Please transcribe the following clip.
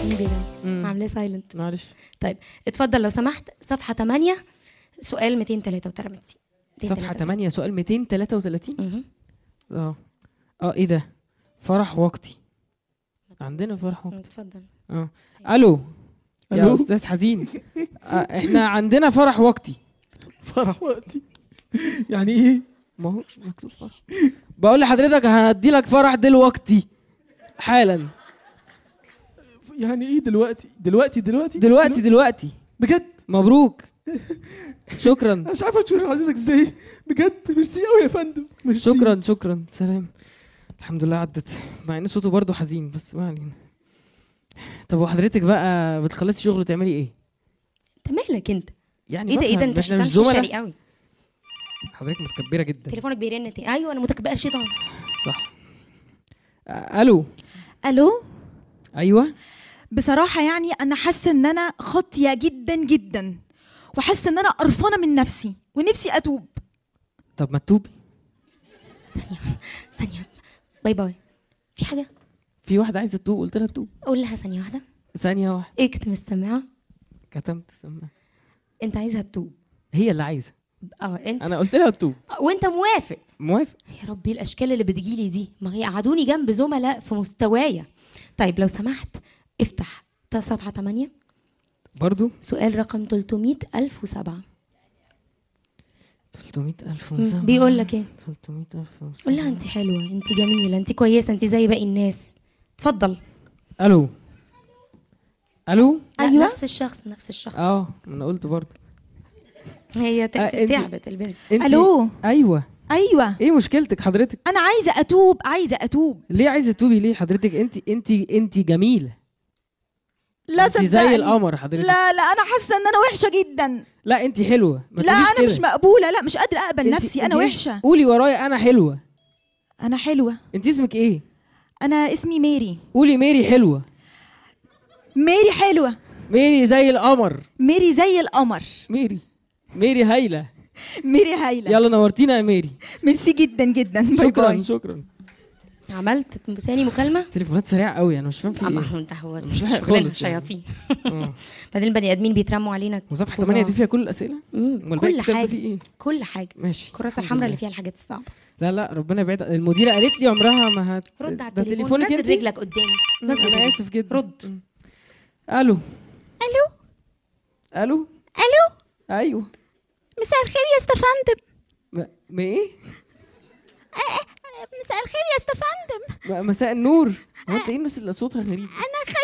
حبيبي ده مم. عاملاه سايلنت معلش طيب اتفضل لو سمحت صفحه 8 سؤال 233 صفحة 8 سؤال 233 مهم. اه اه ايه ده فرح وقتي عندنا فرح وقتي اتفضل اه الو يا ألو؟ استاذ حزين آه احنا عندنا فرح وقتي فرح وقتي يعني ايه ما هو مكتوب فرح بقول لحضرتك هدي لك فرح دلوقتي حالا يعني ايه دلوقتي دلوقتي دلوقتي دلوقتي دلوقتي بجد مبروك شكرا انا مش عارف اشكر حضرتك ازاي بجد ميرسي قوي يا فندم ميرسي. شكرا شكرا سلام الحمد لله عدت مع ان صوته برضه حزين بس ما علينا طب وحضرتك بقى بتخلصي شغل تعملي ايه انت مالك انت يعني ايه ده ايه ده بفهم، انت احنا شيطان مش زملاء شري قوي حضرتك متكبره جدا تليفونك بيرن تاني. ايوه انا متكبره شيطان صح آه، الو الو ايوه بصراحه يعني انا حاسه ان انا خاطيه جدا جدا وحاسه ان انا قرفانه من نفسي ونفسي اتوب طب ما تتوبي ثانيه ثانيه باي باي في حاجه في واحده عايزه تتوب قلت لها تتوب قول لها ثانيه واحده ثانيه واحده اكتم السماعه كتمت السماعه انت عايزها تتوب هي اللي عايزه اه انت انا قلت لها تتوب وانت موافق موافق يا ربي الاشكال اللي بتجيلي دي ما هي قعدوني جنب زملاء في مستوايا طيب لو سمحت افتح تا- صفحه 8 برضو سؤال رقم 300007 300000 مم، وسبعة. بيقول لك ايه 300000 وسبعة. قول لها انت حلوه انت جميله انت كويسه انت زي باقي الناس اتفضل الو الو لا، أيوة. نفس الشخص نفس الشخص اه انا قلت برضه هي ت- آه، ت- انت- تعبت البنت انت الو ايوه ايوه ايه مشكلتك حضرتك انا عايزه اتوب عايزه اتوب ليه عايزه تتوبي ليه حضرتك انت انت انت جميله لا انت صدقني زي القمر حضرتك لا لا انا حاسه ان انا وحشه جدا لا انت حلوه ما لا تقوليش انا كده. مش مقبوله لا مش قادره اقبل انت- نفسي انت انا ايش- وحشه قولي ورايا انا حلوه انا حلوه انت اسمك ايه انا اسمي ميري قولي ميري حلوه ميري حلوه ميري زي القمر ميري زي القمر ميري ميري هايله ميري هايله يلا نورتينا يا ميري ميرسي جدا جدا باي شكرا باي شكرا عملت ثاني مكالمه تليفونات سريعه قوي انا مش فاهم في اما ايه هو انت هو مش لاحق شغلنا خالص يعني. شياطين آه. بعدين البني ادمين بيترموا علينا وصفحه فظاع. 8 دي فيها كل الاسئله مم، امال باقي كل الكتاب ده حاجه فيه ايه كل حاجه ماشي الكراسه الحمد الحمراء لله. اللي فيها الحاجات الصعبه لا لا ربنا يبعد المديره قالت لي عمرها ما هت رد على ده التليفون تليفونك نزل انت رجلك قدامي نزل انا رجلك. اسف جدا رد مم. الو الو الو الو ايوه مساء الخير يا استفندم ما ما ايه مساء الخير يا استفندم ما- مساء النور هو انت ايه الناس اللي صوتها غريب انا